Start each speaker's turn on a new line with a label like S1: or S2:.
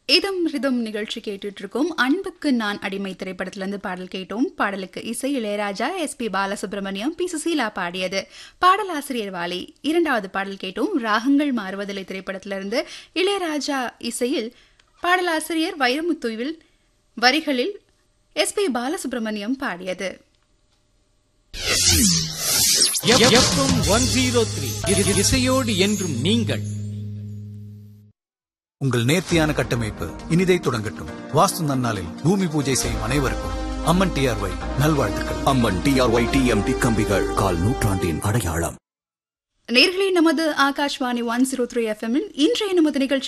S1: இதம் ரிதம் நிகழ்ச்சி கேட்டுட்டு இருக்கோம் அன்புக்கு நான் அடிமை திரைப்படத்திலிருந்து பாடல் கேட்டோம் பாடலுக்கு இசை Ilaiyaraaja S P Balasubrahmanyam P Susheela பாடியது பாடலாசிரியர் வாலி இரண்டாவது பாடல் கேட்டோம் ராகங்கள் மாறுவதில்லை திரைப்படத்திலிருந்து இளையராஜா இசையில் பாடலாசிரியர் வைரமுத்துவில் வரிகளில் எஸ் பி பாலசுப்ரமணியம் பாடியது
S2: எஃப்எம் ஒன் ஜீரோ த்ரீ இசையோடு என்றும் நீங்கள்
S3: உங்கள் நேர்த்தியான கட்டமைப்பு இனிதை தொடங்கட்டும் வாஸ்து நன்னாளில் பூமி பூஜை செய்யும் அனைவருக்கும் அம்மன் டிஆர்ஒய் நல்வாழ்த்துக்கள்
S4: அம்மன் டிஆர்ஒய் டிஎம்டி கம்பிகள் கால் நூற்றாண்டின் அடையாளம்
S1: நேர்களே நமது ஆகாஷ்வாணி ஒன் ஜீரோ த்ரீ எஃப்எம்மில் இன்றைய நமது நிகழ்ச்சி